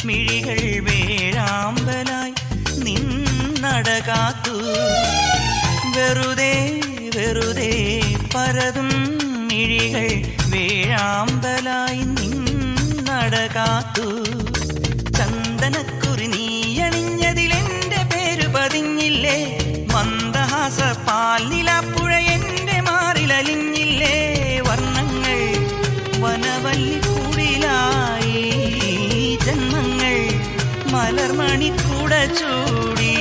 മിഴികൾ വേഴാമ്പലായി നിന്നടകാത്തു വെറുതെ വെറുതെ പരതും മിഴികൾ വേഴാമ്പലായി നിന്നടകാത്തു ചന്ദനക്കുറി നീ അണിഞ്ഞതിലെന്റെ പേര് പതിഞ്ഞില്ലേ മന്ദഹാസ പാലിലാപ്പുഴ എന്റെ മാറിലലിഞ്ഞില്ലേ വർണ്ണങ്ങൾ വനവല്ലി കൂടിലായി ജന്മങ്ങൾ മലർമണി കൂട ചൂടി